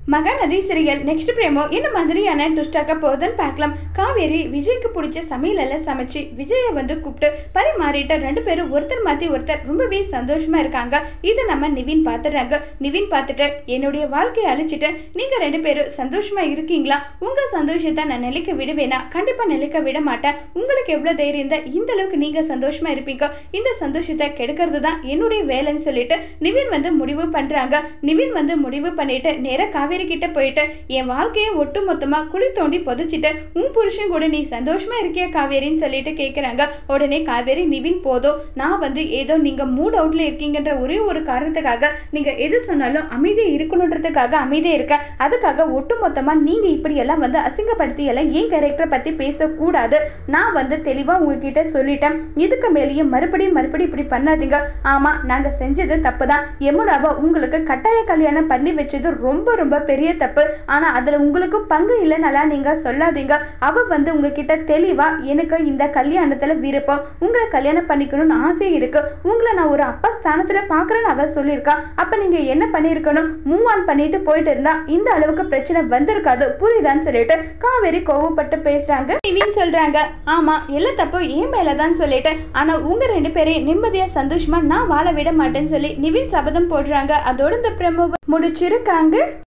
Mahanadi சிறியல் next பிரேமோ என்ன மாதிரியான ட்விஸ்டாக்க போகுதுன்னு பார்க்கலாம் காவேரி விஜய்க்கு பிடிச்ச சமையலெல்லாம் சமைச்சு விஜயை வந்து கூப்பிட்டு பரிமாறிட்டு ரெண்டு பேரும் ஒருத்தர் மாற்றி ஒருத்தர் ரொம்பவே சந்தோஷமா இருக்காங்க இதை நம்ம நிவின் பார்த்துடுறாங்க நிவின் பார்த்துட்டு என்னுடைய வாழ்க்கையை அழிச்சிட்டு நீங்கள் ரெண்டு பேரும் சந்தோஷமா இருக்கீங்களா உங்கள் சந்தோஷத்தை நான் நிலைக்க விடுவேனா கண்டிப்பாக நிலைக்க விட மாட்டேன் உங்களுக்கு எவ்வளோ தைரியம் இருந்தால் இந்த அளவுக்கு நீங்கள் சந்தோஷமா இருப்பீங்க இந்த சந்தோஷத்தை கெடுக்கிறது தான் என்னுடைய வேலைன்னு சொல்லிட்டு நிவின் வந்து முடிவு பண்ணுறாங்க நிவின் வந்து முடிவு பண்ணிட்டு நேராக காவேரி கிட்ட போயிட்டு என் வாழ்க்கையை ஒட்டு மொத்தமா குழி தோண்டி புதைச்சிட்டு உன் புருஷன் கூட நீ சந்தோஷமா இருக்கியா காவேரின்னு சொல்லிட்டு கேட்குறாங்க உடனே காவேரி நிவின் போதும் நான் வந்து ஏதோ நீங்க மூட் அவுட்ல இருக்கீங்கன்ற ஒரே ஒரு காரணத்துக்காக நீங்க எது சொன்னாலும் அமைதியா இருக்கணுன்றதுக்காக அமைதியா இருக்க அதுக்காக ஒட்டு மொத்தமா நீங்க இப்படி எல்லாம் வந்து அசிங்கப்படுத்தி எல்லாம் என் கேரக்டரை பத்தி பேசக்கூடாது நான் வந்து தெளிவா உங்ககிட்ட சொல்லிட்டேன் இதுக்கு மேலேயும் மறுபடியும் மறுபடியும் இப்படி பண்ணாதீங்க ஆமா நாங்க செஞ்சது தப்பு தான் யமுனாவை உங்களுக்கு கட்டாய கல்யாணம் பண்ணி வச்சது ரொம்ப ரொம்ப பெரிய தப்பு ஆனா அதுல உங்களுக்கு பங்கு இல்லைனாலாம் நீங்க சொல்லாதீங்க அவ வந்து உங்ககிட்ட தெளிவா எனக்கு இந்த கல்யாணத்துல விருப்பம் உங்களை கல்யாணம் பண்ணிக்கணும்னு ஆசை இருக்கு உங்களை நான் ஒரு அப்பா ஸ்தானத்துல பாக்குறேன்னு அவ சொல்லியிருக்கா அப்ப நீங்க என்ன பண்ணியிருக்கணும் மூவ் ஆன் பண்ணிட்டு போயிட்டு இருந்தா இந்த அளவுக்கு பிரச்சனை வந்திருக்காது புரியுதான்னு சொல்லிட்டு காவேரி கோவப்பட்டு பேசுறாங்க நிவின் சொல்றாங்க ஆமா எல்லா தப்பும் என் மேலதான் சொல்லிட்டு ஆனா உங்க ரெண்டு பேரையும் நிம்மதியா சந்தோஷமா நான் வாழ விட மாட்டேன்னு சொல்லி நிவின் சபதம் போடுறாங்க அதோட இந்த பிரமோ முடிச்சிருக்காங்க